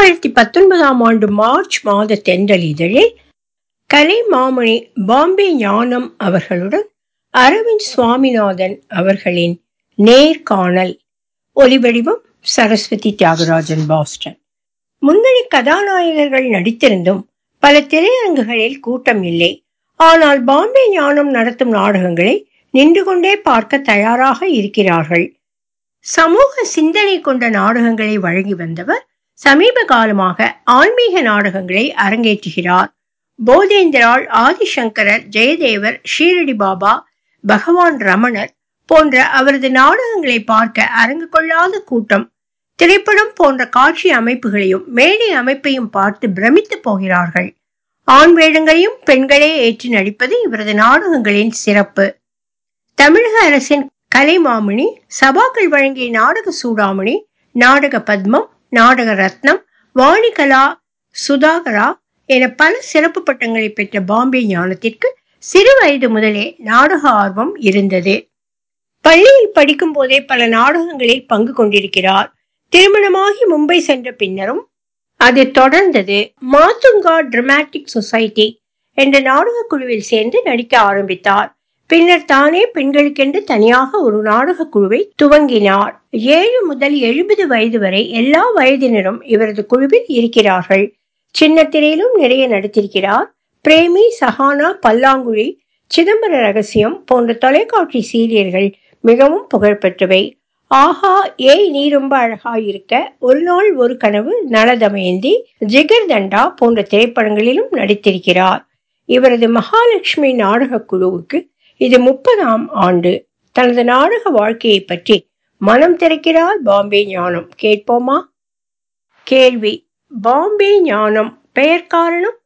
இரண்டாயிரத்தி பத்தொன்பதாம் ஆண்டு மார்ச் மாத தென்றல் இதழில் கலை மாமணி பாம்பே ஞானம் அவர்களுடன் அரவிந்த் சுவாமிநாதன் அவர்களின் நேர்காணல் ஒலிவடிவம் சரஸ்வதி தியாகராஜன் பாஸ்டன் முன்னணி கதாநாயகர்கள் நடித்திருந்தும் பல திரையரங்குகளில் கூட்டம் இல்லை ஆனால் பாம்பே ஞானம் நடத்தும் நாடகங்களை நின்று கொண்டே பார்க்க தயாராக இருக்கிறார்கள் சமூக சிந்தனை கொண்ட நாடகங்களை வழங்கி வந்தவர் சமீப காலமாக ஆன்மீக நாடகங்களை அரங்கேற்றுகிறார் போதேந்திராள் ஆதிசங்கரர் ஜெயதேவர் ஷீரடி பாபா பகவான் ரமணர் போன்ற அவரது நாடகங்களை பார்க்க அரங்கு கொள்ளாத கூட்டம் திரைப்படம் போன்ற காட்சி அமைப்புகளையும் மேடை அமைப்பையும் பார்த்து பிரமித்து போகிறார்கள் ஆண் வேடங்களையும் பெண்களே ஏற்று நடிப்பது இவரது நாடகங்களின் சிறப்பு தமிழக அரசின் கலைமாமணி சபாக்கள் வழங்கிய நாடக சூடாமணி நாடக பத்மம் நாடக ரத்னம் வாணிகலா சுதாகரா என பல சிறப்பு பட்டங்களை பெற்ற பாம்பே ஞானத்திற்கு சிறு வயது முதலே நாடக ஆர்வம் இருந்தது பள்ளியில் படிக்கும் போதே பல நாடகங்களில் பங்கு கொண்டிருக்கிறார் திருமணமாகி மும்பை சென்ற பின்னரும் அது தொடர்ந்தது மாத்துங்கா டிராமாட்டிக் சொசைட்டி என்ற நாடக குழுவில் சேர்ந்து நடிக்க ஆரம்பித்தார் பின்னர் தானே பெண்களுக்கென்று தனியாக ஒரு நாடக குழுவை துவங்கினார் ஏழு முதல் எழுபது வயது வரை எல்லா வயதினரும் இவரது குழுவில் இருக்கிறார்கள் சின்ன திரையிலும் நிறைய நடித்திருக்கிறார் பிரேமி சஹானா பல்லாங்குழி சிதம்பர ரகசியம் போன்ற தொலைக்காட்சி சீரியல்கள் மிகவும் புகழ்பெற்றவை ஆஹா ஏய் நீ ரொம்ப அழகா இருக்க ஒரு நாள் ஒரு கனவு நலதமயந்தி ஜிகர் தண்டா போன்ற திரைப்படங்களிலும் நடித்திருக்கிறார் இவரது மகாலட்சுமி நாடக குழுவுக்கு இது முப்பதாம் ஆண்டு தனது நாடக வாழ்க்கையை பற்றி மனம் திறக்கிறார் பாம்பே ஞானம் கேட்போமா கேள்வி பாம்பே ஞானம் பெயர் காரணம்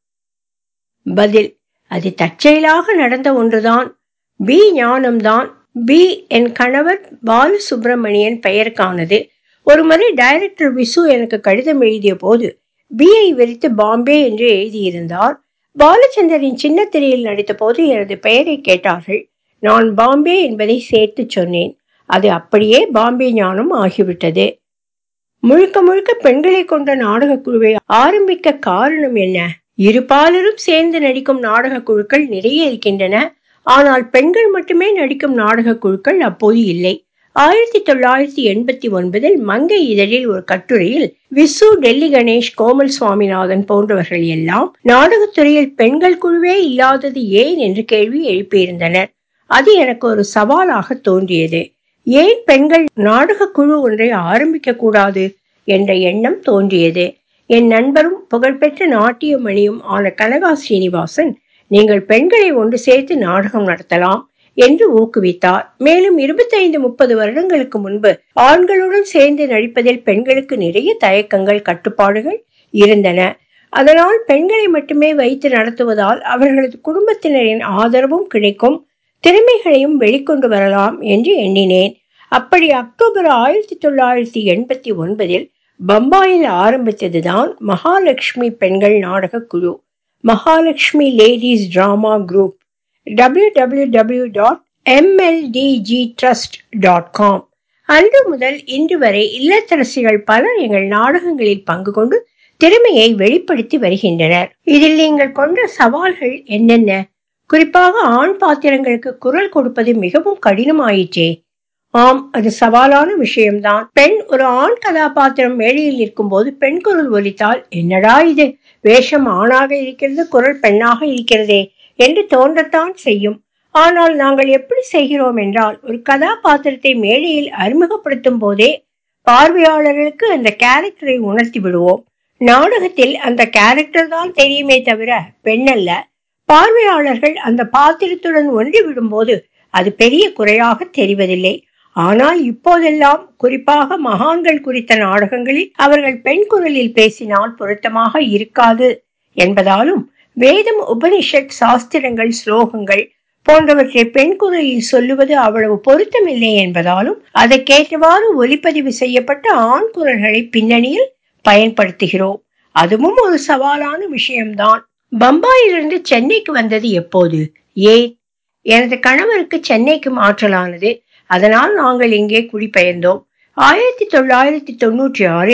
பதில் அது தற்செயலாக நடந்த ஒன்றுதான் பி ஞானம்தான் பி என் கணவர் பாலசுப்ரமணியன் பெயருக்கானது ஒருமுறை டைரக்டர் விசு எனக்கு கடிதம் எழுதிய போது பிஐ விரித்து பாம்பே என்று எழுதியிருந்தார் பாலச்சந்தரின் சின்ன திரையில் நடித்த போது எனது பெயரை கேட்டார்கள் நான் பாம்பே என்பதை சேர்த்து சொன்னேன் அது அப்படியே பாம்பே ஞானம் ஆகிவிட்டது முழுக்க முழுக்க பெண்களை கொண்ட நாடக குழுவை ஆரம்பிக்க காரணம் என்ன இரு பாலரும் சேர்ந்து நடிக்கும் நாடக குழுக்கள் நிறைய இருக்கின்றன ஆனால் பெண்கள் மட்டுமே நடிக்கும் நாடக குழுக்கள் அப்போது இல்லை ஆயிரத்தி தொள்ளாயிரத்தி எண்பத்தி ஒன்பதில் மங்கை இதழில் ஒரு கட்டுரையில் விசு டெல்லி கணேஷ் கோமல் சுவாமிநாதன் போன்றவர்கள் எல்லாம் நாடகத்துறையில் பெண்கள் குழுவே இல்லாதது ஏன் என்று கேள்வி எழுப்பியிருந்தனர் அது எனக்கு ஒரு சவாலாக தோன்றியது ஏன் பெண்கள் நாடக குழு ஒன்றை ஆரம்பிக்க கூடாது என்ற எண்ணம் தோன்றியது என் நண்பரும் புகழ்பெற்ற நாட்டிய மணியும் ஆன கனகா ஸ்ரீனிவாசன் நீங்கள் பெண்களை ஒன்று சேர்த்து நாடகம் நடத்தலாம் என்று ஊக்குவித்தார் மேலும் இருபத்தைந்து முப்பது வருடங்களுக்கு முன்பு ஆண்களுடன் சேர்ந்து நடிப்பதில் பெண்களுக்கு நிறைய தயக்கங்கள் கட்டுப்பாடுகள் இருந்தன அதனால் பெண்களை மட்டுமே வைத்து நடத்துவதால் அவர்களது குடும்பத்தினரின் ஆதரவும் கிடைக்கும் திறமைகளையும் வெளிக்கொண்டு வரலாம் என்று எண்ணினேன் அப்படி அக்டோபர் ஆயிரத்தி தொள்ளாயிரத்தி எண்பத்தி ஒன்பதில் பம்பாயில் ஆரம்பித்ததுதான் மகாலட்சுமி பெண்கள் நாடக குழு Mahalakshmi ladies drama group W W W dot MLDG trust dot com அன்று முதல் இன்று வரை இல்லத்தரசிகள் பலர் எங்கள் நாடகங்களில் பங்கு கொண்டு திறமையை வெளிப்படுத்தி வருகின்றனர் இதில் நீங்கள் கொண்ட சவால்கள் என்னென்ன குறிப்பாக ஆண் பாத்திரங்களுக்கு குரல் கொடுப்பது மிகவும் கடினமாயிற்றே ஆம் அது சவாலான விஷயம்தான் பெண் ஒரு ஆண் கதாபாத்திரம் மேடையில் நிற்கும் போது பெண் குரல் ஒலித்தால் என்னடா இது வேஷம் ஆணாக இருக்கிறது குரல் பெண்ணாக இருக்கிறதே என்று தோன்றத்தான் செய்யும் ஆனால் நாங்கள் எப்படி செய்கிறோம் என்றால் ஒரு கதாபாத்திரத்தை மேடையில் அறிமுகப்படுத்தும் போதே பார்வையாளர்களுக்கு அந்த கேரக்டரை உணர்த்தி விடுவோம் நாடகத்தில் அந்த கேரக்டர் தான் தெரியுமே தவிர பெண் அல்ல பார்வையாளர்கள் அந்த பாத்திரத்துடன் ஒன்றி விடும்போது அது பெரிய குறையாக தெரிவதில்லை ஆனால் இப்போதெல்லாம் குறிப்பாக மகான்கள் குறித்த நாடகங்களில் அவர்கள் பெண் குரலில் பேசினால் பொருத்தமாக இருக்காது என்பதாலும் வேதம் உபனிஷத் சாஸ்திரங்கள் ஸ்லோகங்கள் போன்றவற்றை பெண் குரலில் சொல்லுவது அவ்வளவு பொருத்தமில்லை என்பதாலும் அதற்கேற்றவாறு ஒலிப்பதிவு செய்யப்பட்ட ஆண் குரல்களை பின்னணியில் பயன்படுத்துகிறோம் அதுவும் ஒரு சவாலான விஷயம்தான் பம்பாயிலிருந்து சென்னைக்கு வந்தது எப்போது ஏன் எனது கணவருக்கு சென்னைக்கு மாற்றலானது அதனால் நாங்கள் இங்கே குடிபெயர்ந்தோம் ஆயிரத்தி தொள்ளாயிரத்தி தொன்னூற்றி ஆறில்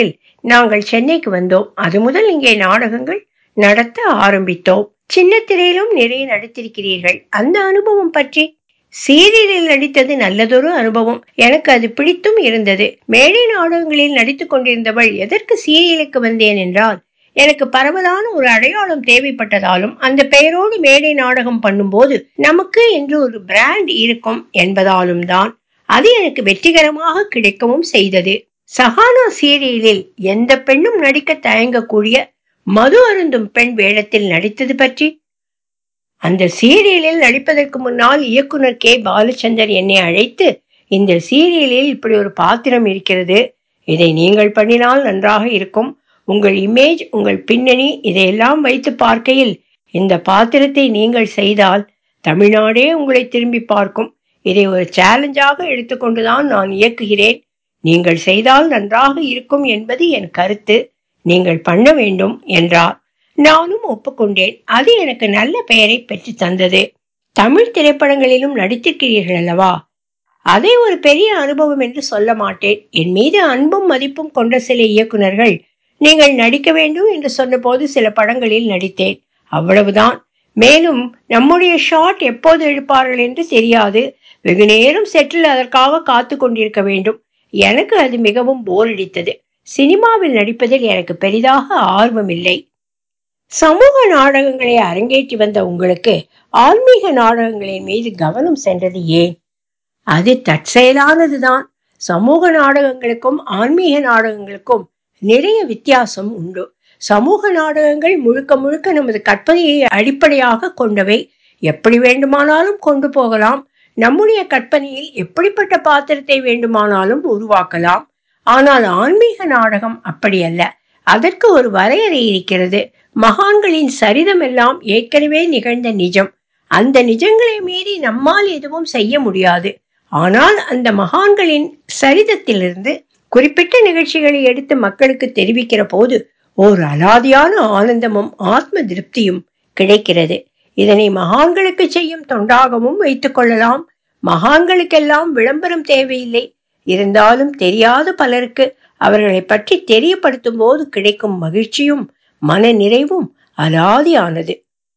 நாங்கள் சென்னைக்கு வந்தோம் அது முதல் இங்கே நாடகங்கள் நடத்த ஆரம்பித்தோம் சின்ன திரையிலும் நிறைய நடித்திருக்கிறீர்கள் அந்த அனுபவம் பற்றி சீரியலில் நடித்தது நல்லதொரு அனுபவம் எனக்கு அது பிடித்தும் இருந்தது மேடை நாடகங்களில் நடித்துக் கொண்டிருந்தவள் எதற்கு சீரியலுக்கு வந்தேன் என்றால் எனக்கு பரவலான ஒரு அடையாளம் தேவைப்பட்டதாலும் அந்த பெயரோடு மேடை நாடகம் பண்ணும்போது நமக்கு என்று ஒரு பிராண்ட் இருக்கும் என்பதாலும் தான் அது எனக்கு வெற்றிகரமாக கிடைக்கவும் செய்தது சஹானா சீரியலில் எந்த பெண்ணும் நடிக்க தயங்கக்கூடிய மது அருந்தும் பெண் வேடத்தில் நடித்தது பற்றி அந்த சீரியலில் நடிப்பதற்கு முன்னால் இயக்குனர் கே பாலச்சந்தர் என்னை அழைத்து இந்த சீரியலில் இப்படி ஒரு பாத்திரம் இருக்கிறது இதை நீங்கள் பண்ணினால் நன்றாக இருக்கும் உங்கள் இமேஜ் உங்கள் பின்னணி இதையெல்லாம் வைத்து பார்க்கையில் இந்த பாத்திரத்தை நீங்கள் செய்தால் தமிழ்நாடே உங்களை திரும்பி பார்க்கும் இதை ஒரு சேலஞ்சாக எடுத்துக்கொண்டுதான் நான் இயக்குகிறேன் நீங்கள் செய்தால் நன்றாக இருக்கும் என்பது என் கருத்து நீங்கள் பண்ண வேண்டும் என்றார் நானும் ஒப்புக்கொண்டேன் அது எனக்கு நல்ல பெயரை பெற்று தந்தது தமிழ் திரைப்படங்களிலும் நடித்திருக்கிறீர்கள் அல்லவா அதை ஒரு பெரிய அனுபவம் என்று சொல்ல மாட்டேன் என் மீது அன்பும் மதிப்பும் கொண்ட சில இயக்குனர்கள் நீங்கள் நடிக்க வேண்டும் என்று சொன்னபோது சில படங்களில் நடித்தேன் அவ்வளவுதான் மேலும் நம்முடைய ஷாட் எப்போது எடுப்பார்கள் என்று தெரியாது வெகு நேரம் செட்டில் அதற்காக காத்து கொண்டிருக்க வேண்டும் எனக்கு அது மிகவும் போர் அடித்தது சினிமாவில் நடிப்பதில் எனக்கு பெரிதாக ஆர்வமில்லை சமூக நாடகங்களை அரங்கேற்றி வந்த உங்களுக்கு ஆன்மீக நாடகங்களின் மீது கவனம் சென்றது ஏன் அது தற்செயலானதுதான் சமூக நாடகங்களுக்கும் ஆன்மீக நாடகங்களுக்கும் நிறைய வித்தியாசம் உண்டு சமூக நாடகங்கள் முழுக்க முழுக்க நமது கற்பனையை அடிப்படையாக கொண்டவை எப்படி வேண்டுமானாலும் கொண்டு போகலாம் நம்முடைய கற்பனையில் எப்படிப்பட்ட பாத்திரத்தை வேண்டுமானாலும் உருவாக்கலாம் ஆனால் ஆன்மீக நாடகம் அப்படி அல்ல அதற்கு ஒரு வரையறை இருக்கிறது மகான்களின் சரிதம் எல்லாம் ஏற்கனவே நிகழ்ந்த நிஜம் அந்த நிஜங்களை மீறி நம்மால் எதுவும் செய்ய முடியாது ஆனால் அந்த மகான்களின் சரிதத்திலிருந்து குறிப்பிட்ட நிகழ்ச்சிகளை எடுத்து மக்களுக்கு தெரிவிக்கிற போது ஓர் அலாதியான ஆனந்தமும் ஆத்ம திருப்தியும் கிடைக்கிறது இதனை மகான்களுக்கு செய்யும் தொண்டாகவும் வைத்துக் கொள்ளலாம் மகான்களுக்கெல்லாம் விளம்பரம் தேவையில்லை இருந்தாலும் தெரியாத பலருக்கு அவர்களை பற்றி தெரியப்படுத்தும் போது கிடைக்கும் மகிழ்ச்சியும் மன நிறைவும் அலாதியானது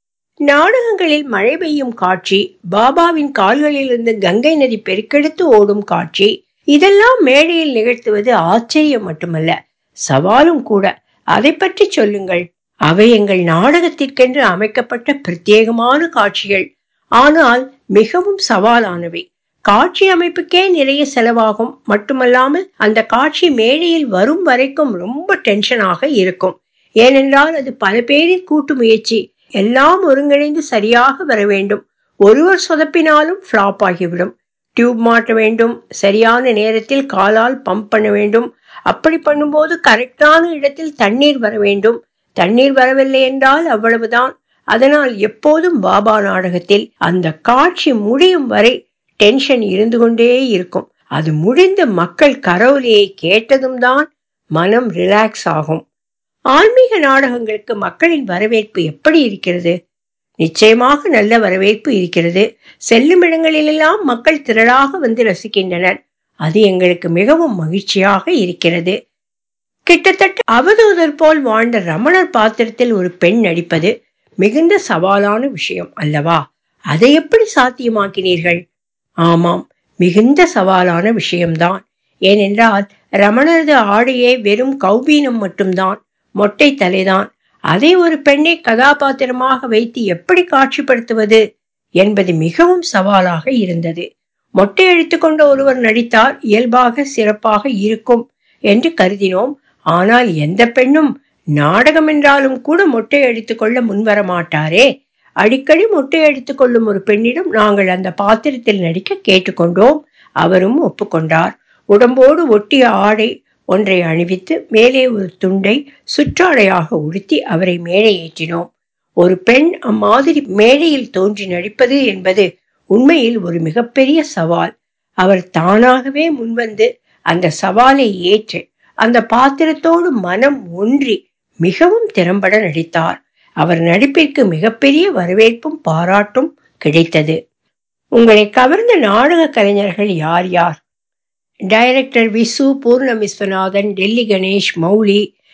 நாடகங்களில் மழை பெய்யும் காட்சி பாபாவின் கால்களிலிருந்து கங்கை நதி பெருக்கெடுத்து ஓடும் காட்சி இதெல்லாம் மேடையில் நிகழ்த்துவது ஆச்சரியம் மட்டுமல்ல சவாலும் கூட அதை பற்றி சொல்லுங்கள் அவை எங்கள் நாடகத்திற்கென்று அமைக்கப்பட்ட பிரத்யேகமான காட்சிகள் ஆனால் மிகவும் சவாலானவை காட்சி அமைப்புக்கே நிறைய செலவாகும் மட்டுமல்லாமல் அந்த காட்சி மேடையில் வரும் வரைக்கும் ரொம்ப டென்ஷனாக இருக்கும் ஏனென்றால் அது பல பேரின் கூட்டு முயற்சி எல்லாம் ஒருங்கிணைந்து சரியாக வர வேண்டும் ஒருவர் சொதப்பினாலும் ஃப்ளாப் ஆகிவிடும் டியூப் மாட்ட வேண்டும் சரியான நேரத்தில் காலால் பம்ப் பண்ண வேண்டும் அப்படி பண்ணும்போது கரெக்டான இடத்தில் தண்ணீர் வர வேண்டும் தண்ணீர் வரவில்லை என்றால் அவ்வளவுதான் அதனால் எப்போதும் பாபா நாடகத்தில் அந்த காட்சி முடியும் வரை டென்ஷன் இருந்து கொண்டே இருக்கும் அது முடிந்த மக்கள் கரவொலியை கேட்டதும் தான் மனம் ரிலாக்ஸ் ஆகும் ஆன்மீக நாடகங்களுக்கு மக்களின் வரவேற்பு எப்படி இருக்கிறது நிச்சயமாக நல்ல வரவேற்பு இருக்கிறது செல்லும் இடங்களிலெல்லாம் மக்கள் திரளாக வந்து ரசிக்கின்றனர் அது எங்களுக்கு மிகவும் மகிழ்ச்சியாக இருக்கிறது கிட்டத்தட்ட அவதூதர் போல் வாழ்ந்த ரமணர் பாத்திரத்தில் ஒரு பெண் நடிப்பது மிகுந்த சவாலான விஷயம் அல்லவா அதை எப்படி சாத்தியமாக்கினீர்கள் ஆமாம் மிகுந்த சவாலான விஷயம்தான் ஏனென்றால் ரமணரது ஆடையே வெறும் கௌபீனம் மட்டும்தான் மொட்டை தலைதான் அதை ஒரு பெண்ணை கதாபாத்திரமாக வைத்து எப்படி காட்சிப்படுத்துவது என்பது மிகவும் சவாலாக இருந்தது மொட்டை அடித்துக்கொண்ட ஒருவர் நடித்தால் இயல்பாக சிறப்பாக இருக்கும் என்று கருதினோம் ஆனால் எந்த பெண்ணும் நாடகம் என்றாலும் கூட மொட்டை அடித்துக் கொள்ள முன்வர மாட்டாரே அடிக்கடி மொட்டை அடித்துக் கொள்ளும் ஒரு பெண்ணிடம் நாங்கள் அந்த பாத்திரத்தில் நடிக்க கேட்டுக்கொண்டோம் அவரும் ஒப்புக்கொண்டார் உடம்போடு ஒட்டிய ஆடை ஒன்றை அணிவித்து மேலே ஒரு துண்டை சுற்றாடையாக உடுத்தி அவரை மேடை ஏற்றினோம் ஒரு பெண் அம்மாதிரி மேடையில் தோன்றி நடிப்பது என்பது உண்மையில் ஒரு மிகப்பெரிய சவால் அவர் தானாகவே முன்வந்து அந்த சவாலை ஏற்று அந்த பாத்திரத்தோடு மனம் ஒன்றி மிகவும் திறம்பட நடித்தார் அவர் நடிப்பிற்கு மிகப்பெரிய வரவேற்பும் பாராட்டும் கிடைத்தது உங்களை கவர்ந்த நாடக கலைஞர்கள் யார் யார் டைரக்டர் விசு பூர்ண விஸ்வநாதன் டெல்லி கணேஷ் மௌலி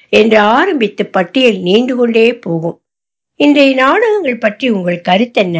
என்று ஆரம்பித்து பட்டியல் நீண்டு கொண்டே போகும் இன்றைய நாடகங்கள் பற்றி உங்கள் கருத்தென்ன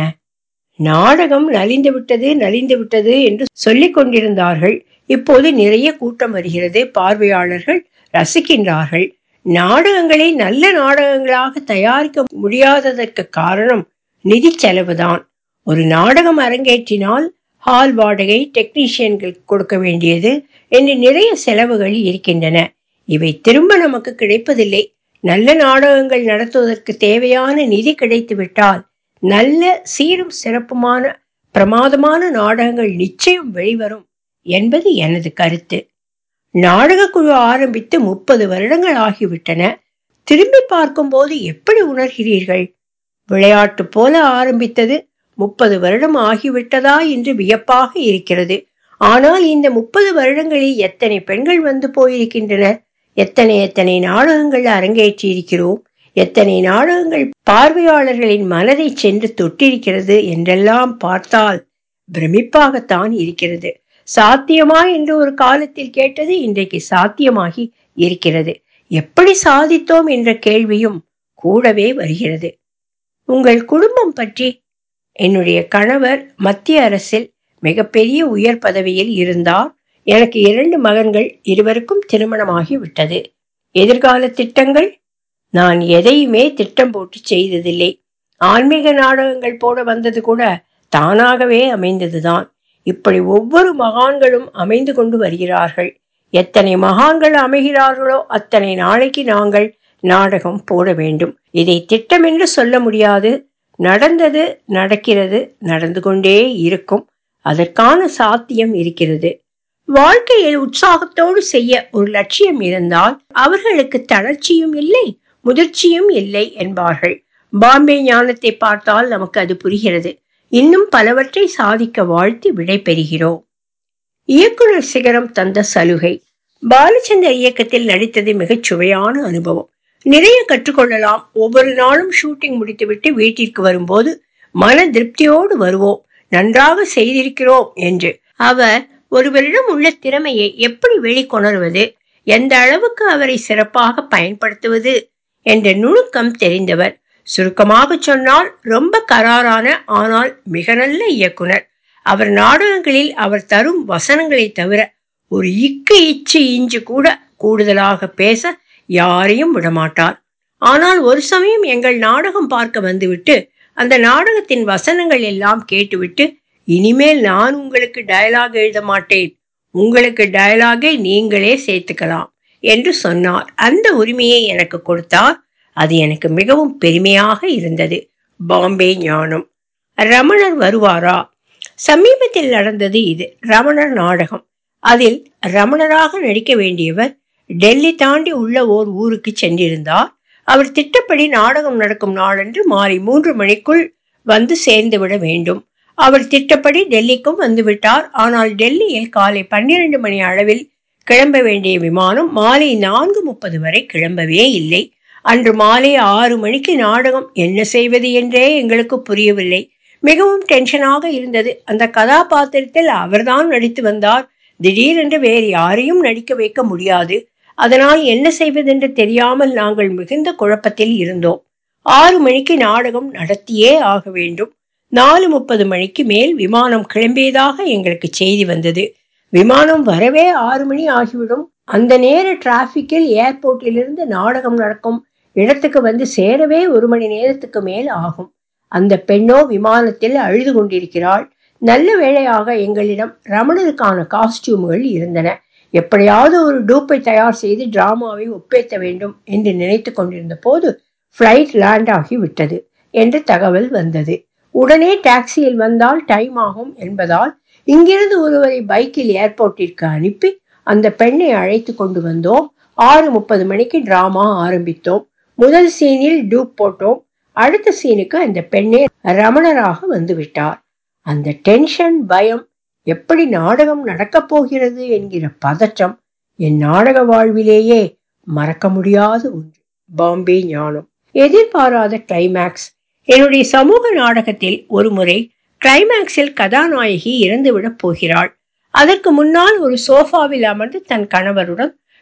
நாடகம் நலிந்து விட்டது நலிந்து விட்டது என்று சொல்லிக் கொண்டிருந்தார்கள் இப்போது நிறைய கூட்டம் வருகிறது பார்வையாளர்கள் ரசிக்கின்றார்கள் நாடகங்களை நல்ல நாடகங்களாக தயாரிக்க முடியாததற்கு காரணம் நிதி செலவுதான் ஒரு நாடகம் அரங்கேற்றினால் ஹால் வாடகை டெக்னீஷியன்கள் கொடுக்க வேண்டியது என்று நிறைய செலவுகள் இருக்கின்றன இவை திரும்ப நமக்கு கிடைப்பதில்லை நல்ல நாடகங்கள் நடத்துவதற்கு தேவையான நிதி கிடைத்துவிட்டால் நல்ல சீரும் சிறப்புமான பிரமாதமான நாடகங்கள் நிச்சயம் வெளிவரும் என்பது எனது கருத்து நாடகக்குழு ஆரம்பித்து முப்பது வருடங்கள் ஆகிவிட்டன திரும்பி பார்க்கும்போது எப்படி உணர்கிறீர்கள் விளையாட்டு போல ஆரம்பித்தது முப்பது வருடம் ஆகிவிட்டதா என்று வியப்பாக இருக்கிறது ஆனால் இந்த முப்பது வருடங்களில் எத்தனை பெண்கள் வந்து போயிருக்கின்றனர் எத்தனை எத்தனை நாடகங்கள் அரங்கேற்றி இருக்கிறோம் எத்தனை நாடகங்கள் பார்வையாளர்களின் மனதை சென்று தொட்டிருக்கிறது என்றெல்லாம் பார்த்தால் பிரமிப்பாகத்தான் இருக்கிறது சாத்தியமா என்று ஒரு காலத்தில் கேட்டது இன்றைக்கு சாத்தியமாகி இருக்கிறது எப்படி சாதித்தோம் என்ற கேள்வியும் கூடவே வருகிறது உங்கள் குடும்பம் பற்றி என்னுடைய கணவர் மத்திய அரசில் மிகப்பெரிய உயர் பதவியில் இருந்தார் எனக்கு இரண்டு மகன்கள் இருவருக்கும் திருமணமாகி விட்டது எதிர்கால திட்டங்கள் நான் எதையுமே திட்டம் போட்டு செய்ததில்லை ஆன்மீக நாடகங்கள் போட வந்தது கூட தானாகவே அமைந்ததுதான் இப்படி ஒவ்வொரு மகான்களும் அமைந்து கொண்டு வருகிறார்கள் எத்தனை மகான்கள் அமைகிறார்களோ அத்தனை நாளைக்கு நாங்கள் நாடகம் போட வேண்டும் இதை திட்டம் என்று சொல்ல முடியாது நடந்தது நடக்கிறது நடந்து கொண்டே இருக்கும் அதற்கான சாத்தியம் இருக்கிறது வாழ்க்கையில் உற்சாகத்தோடு செய்ய ஒரு லட்சியம் இருந்தால் அவர்களுக்கு தளர்ச்சியும் இல்லை முதிர்ச்சியும் இல்லை என்பார்கள் பாம்பே ஞானத்தை பார்த்தால் நமக்கு அது புரிகிறது இன்னும் பலவற்றை சாதிக்க வாழ்த்தி விடை பெறுகிறோம் இயக்குனர் சிகரம் தந்த சலுகை பாலச்சந்தர் இயக்கத்தில் நடித்தது மிகச் சுவையான அனுபவம் நிறைய கற்றுக்கொள்ளலாம் ஒவ்வொரு நாளும் ஷூட்டிங் முடித்துவிட்டு வீட்டிற்கு வரும்போது மன திருப்தியோடு வருவோம் நன்றாக செய்திருக்கிறோம் என்று அவர் ஒருவரிடம் உள்ள திறமையை எப்படி வெளிக்கொணர்வது எந்த அளவுக்கு அவரை சிறப்பாக பயன்படுத்துவது என்ற நுணுக்கம் தெரிந்தவர் சுருக்கமாக சொன்னால் ரொம்ப கராரான ஆனால் மிக நல்ல இயக்குனர் அவர் நாடகங்களில் அவர் தரும் வசனங்களை தவிர ஒரு இக்கு இச்சு இஞ்சு கூட கூடுதலாக பேச யாரையும் விடமாட்டார் ஆனால் ஒரு சமயம் எங்கள் நாடகம் பார்க்க வந்துவிட்டு அந்த நாடகத்தின் வசனங்கள் எல்லாம் கேட்டுவிட்டு இனிமேல் நான் உங்களுக்கு டயலாக் எழுத மாட்டேன் உங்களுக்கு டயலாகை நீங்களே சேர்த்துக்கலாம் என்று சொன்னார் அந்த உரிமையை எனக்கு கொடுத்தார் அது எனக்கு மிகவும் பெருமையாக இருந்தது பாம்பே ஞானம் ரமணர் வருவாரா சமீபத்தில் நடந்தது இது ரமணர் நாடகம் அதில் ரமணராக நடிக்க வேண்டியவர் டெல்லி தாண்டி உள்ள ஓர் ஊருக்கு சென்றிருந்தார் அவர் திட்டப்படி நாடகம் நடக்கும் நாளன்று மாலை மூன்று மணிக்குள் வந்து சேர்ந்து விட வேண்டும் அவர் திட்டப்படி டெல்லிக்கும் வந்துவிட்டார் ஆனால் டெல்லியில் காலை பன்னிரண்டு மணி அளவில் கிளம்ப வேண்டிய விமானம் மாலை நான்கு முப்பது வரை கிளம்பவே இல்லை அன்று மாலை ஆறு மணிக்கு நாடகம் என்ன செய்வது என்றே எங்களுக்கு புரியவில்லை மிகவும் டென்ஷனாக இருந்தது அந்த கதாபாத்திரத்தில் அவர்தான் நடித்து வந்தார் திடீரென்று வேறு யாரையும் நடிக்க வைக்க முடியாது அதனால் என்ன செய்வதென்று தெரியாமல் நாங்கள் மிகுந்த குழப்பத்தில் இருந்தோம் ஆறு மணிக்கு நாடகம் நடத்தியே ஆக வேண்டும் நாலு முப்பது மணிக்கு மேல் விமானம் கிளம்பியதாக எங்களுக்கு செய்தி வந்தது விமானம் வரவே ஆறு மணி ஆகிவிடும் அந்த நேர டிராபிக்கில் ஏர்போர்ட்டிலிருந்து நாடகம் நடக்கும் இடத்துக்கு வந்து சேரவே ஒரு மணி நேரத்துக்கு மேல் ஆகும் அந்த பெண்ணோ விமானத்தில் அழுது கொண்டிருக்கிறாள் நல்ல வேளையாக எங்களிடம் ரமணருக்கான காஸ்டியூம்கள் இருந்தன எப்படியாவது ஒரு டூப்பை தயார் செய்து டிராமாவை ஒப்பேத்த வேண்டும் என்று நினைத்து கொண்டிருந்த போது ஃப்ளைட் லேண்ட் ஆகி விட்டது என்று தகவல் வந்தது உடனே டாக்ஸியில் வந்தால் டைம் ஆகும் என்பதால் இங்கிருந்து ஒருவரை பைக்கில் ஏர்போர்ட்டிற்கு அனுப்பி அந்த பெண்ணை அழைத்து கொண்டு வந்தோம் ஆறு முப்பது மணிக்கு டிராமா ஆரம்பித்தோம் முதல் சீனில் டூப் போட்டோம் அடுத்த சீனுக்கு அந்த பெண்ணே ரமணராக வந்து விட்டார் அந்த டென்ஷன் பயம் எப்படி நாடகம் நடக்கப் போகிறது என்கிற பதற்றம் என் நாடக வாழ்விலேயே மறக்க முடியாத ஒன்று பாம்பே ஞானம் எதிர்பாராத கிளைமேக்ஸ் என்னுடைய சமூக நாடகத்தில் ஒரு முறை கிளைமேக்ஸில் கதாநாயகி இறந்துவிடப் போகிறாள் அதற்கு முன்னால் ஒரு சோஃபாவில் அமர்ந்து தன் கணவருடன்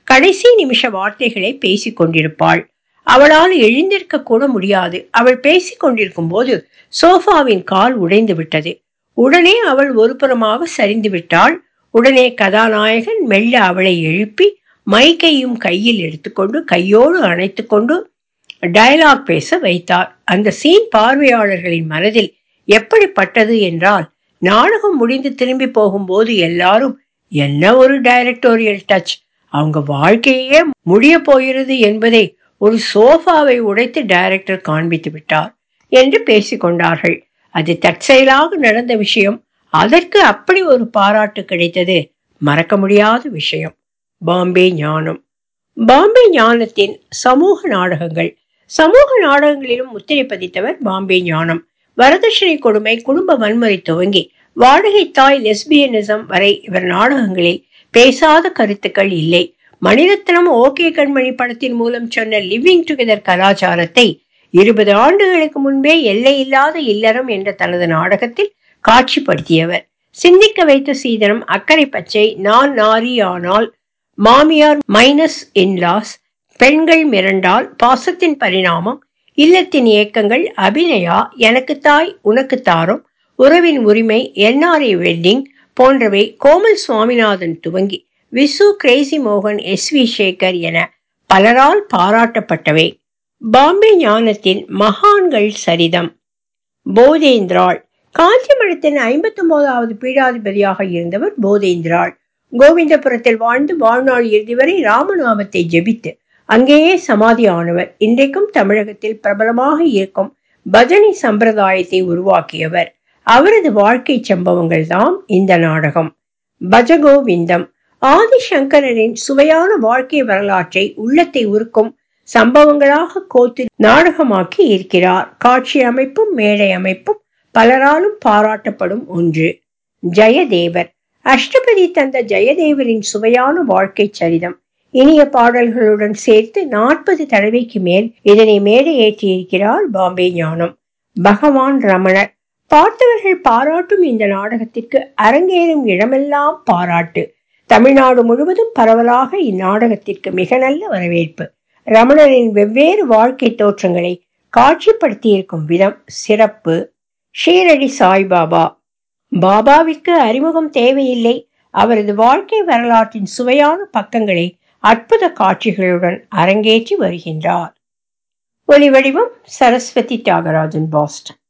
கடைசி நிமிஷ வார்த்தைகளை பேசிக் கொண்டிருப்பாள் அவளால் எழுந்திருக்க கூட முடியாது அவள் பேசிக் கொண்டிருக்கும் போது சோஃபாவின் கால் உடைந்து விட்டது உடனே அவள் ஒருபுறமாக சரிந்து விட்டாள் உடனே கதாநாயகன் மெல்ல அவளை எழுப்பி மைக்கையும் கையில் எடுத்துக்கொண்டு கையோடு அணைத்துக்கொண்டு டயலாக் பேச வைத்தார் அந்த சீன் பார்வையாளர்களின் மனதில் எப்படிப்பட்டது என்றால் நாடகம் முடிந்து திரும்பி போகும்போது எல்லாரும் என்ன ஒரு டைரக்டோரியல் டச் அவங்க வாழ்க்கையே முடிய போகிறது என்பதை ஒரு சோஃபாவை உடைத்து டைரக்டர் காண்பித்து விட்டார் என்று பேசிக்கொண்டார்கள் அது தற்செயலாக நடந்த விஷயம் அதற்கு அப்படி ஒரு பாராட்டு கிடைத்தது மறக்க முடியாத விஷயம் பாம்பே ஞானம் பாம்பே ஞானத்தின் சமூக நாடகங்கள் சமூக நாடகங்களிலும் முத்திரை பதித்தவர் பாம்பே ஞானம் வரதட்சணை கொடுமை குடும்ப வன்முறை துவங்கி வாடகை தாய் லெஸ்பியனிசம் வரை இவர் நாடகங்களில் பேசாத கருத்துக்கள் இல்லை மணிரத்னம் ஓகே கண்மணி படத்தின் மூலம் சொன்ன லிவிங் டுகெதர் கலாச்சாரத்தை இருபது ஆண்டுகளுக்கு முன்பே எல்லையில்லாத இல்லறம் என்ற தனது நாடகத்தில் காட்சிப்படுத்தியவர் சிந்திக்க வைத்த சீதனம் அக்கறை பச்சை நான் நாரி ஆனால் மாமியார் மைனஸ் இன்லாஸ் பெண்கள் மிரண்டால் பாசத்தின் பரிணாமம் இல்லத்தின் இயக்கங்கள் அபிநயா எனக்கு தாய் உனக்கு தாரும் உறவின் உரிமை என்ஆர்ஐ வெட்டிங் போன்றவை கோமல் சுவாமிநாதன் துவங்கி விசு கிரேசி மோகன் எஸ் வி சேகர் என பலரால் பாராட்டப்பட்டவை பாம்பே ஞானத்தின் மகான்கள் சரிதம் போதேந்திராள் காஞ்சி மடத்தின் ஐம்பத்தி ஒன்பதாவது பீடாதிபதியாக இருந்தவர் போதேந்திராள் கோவிந்தபுரத்தில் வாழ்ந்து வாழ்நாள் இறுதி வரை ராமநாமத்தை ஜெபித்து அங்கேயே சமாதி ஆனவர் இன்றைக்கும் தமிழகத்தில் பிரபலமாக இருக்கும் பஜனை சம்பிரதாயத்தை உருவாக்கியவர் அவரது வாழ்க்கை சம்பவங்கள் தான் இந்த நாடகம் பஜகோவிந்தம் ஆதிசங்கரரின் சுவையான வாழ்க்கை வரலாற்றை உள்ளத்தை உருக்கும் சம்பவங்களாக கோத்து நாடகமாக்கி இருக்கிறார் காட்சி அமைப்பும் மேடை அமைப்பும் பலராலும் பாராட்டப்படும் ஒன்று ஜெயதேவர் அஷ்டபதி தந்த ஜெயதேவரின் சுவையான வாழ்க்கை சரிதம் இனிய பாடல்களுடன் சேர்த்து நாற்பது தடவைக்கு மேல் இதனை மேடை ஏற்றியிருக்கிறார் பாம்பே ஞானம் பகவான் ரமணர் பார்த்தவர்கள் பாராட்டும் இந்த நாடகத்திற்கு அரங்கேறும் இடமெல்லாம் பாராட்டு தமிழ்நாடு முழுவதும் பரவலாக இந்நாடகத்திற்கு மிக நல்ல வரவேற்பு ரமணரின் வெவ்வேறு வாழ்க்கை தோற்றங்களை காட்சிப்படுத்தியிருக்கும் விதம் சிறப்பு ஷீரடி சாய்பாபா பாபாவிற்கு அறிமுகம் தேவையில்லை அவரது வாழ்க்கை வரலாற்றின் சுவையான பக்கங்களை அற்புத காட்சிகளுடன் அரங்கேற்றி வருகின்றார் ஒலி வடிவம் சரஸ்வதி தியாகராஜன் பாஸ்டன்